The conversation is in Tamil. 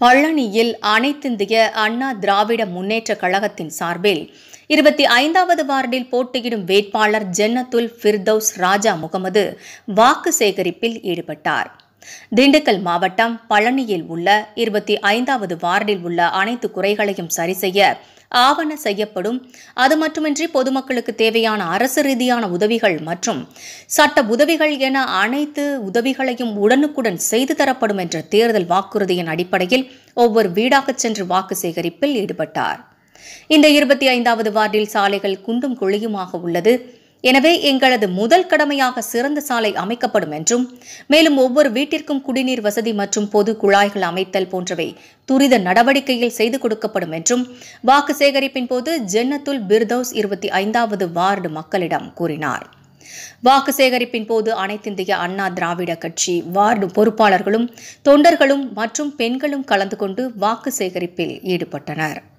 பழனியில் அனைத்திந்திய அண்ணா திராவிட முன்னேற்றக் கழகத்தின் சார்பில் இருபத்தி ஐந்தாவது வார்டில் போட்டியிடும் வேட்பாளர் ஜன்னத்துல் ஃபிர்தௌஸ் ராஜா முகமது வாக்கு சேகரிப்பில் ஈடுபட்டார் திண்டுக்கல் மாவட்டம் பழனியில் உள்ள இருபத்தி ஐந்தாவது வார்டில் உள்ள அனைத்து குறைகளையும் சரி செய்ய ஆவண செய்யப்படும் அது மட்டுமின்றி பொதுமக்களுக்கு தேவையான அரசு ரீதியான உதவிகள் மற்றும் சட்ட உதவிகள் என அனைத்து உதவிகளையும் உடனுக்குடன் செய்து தரப்படும் என்ற தேர்தல் வாக்குறுதியின் அடிப்படையில் ஒவ்வொரு வீடாகச் சென்று வாக்கு சேகரிப்பில் ஈடுபட்டார் இந்த இருபத்தி ஐந்தாவது வார்டில் சாலைகள் குண்டும் குழியுமாக உள்ளது எனவே எங்களது முதல் கடமையாக சிறந்த சாலை அமைக்கப்படும் என்றும் மேலும் ஒவ்வொரு வீட்டிற்கும் குடிநீர் வசதி மற்றும் பொது குழாய்கள் அமைத்தல் போன்றவை துரித நடவடிக்கையில் செய்து கொடுக்கப்படும் என்றும் வாக்கு சேகரிப்பின் போது ஜென்னத்துல் பிர்தௌஸ் இருபத்தி ஐந்தாவது வார்டு மக்களிடம் கூறினார் வாக்கு சேகரிப்பின் போது அனைத்திந்திய அண்ணா திராவிட கட்சி வார்டு பொறுப்பாளர்களும் தொண்டர்களும் மற்றும் பெண்களும் கலந்து கொண்டு வாக்கு சேகரிப்பில் ஈடுபட்டனர்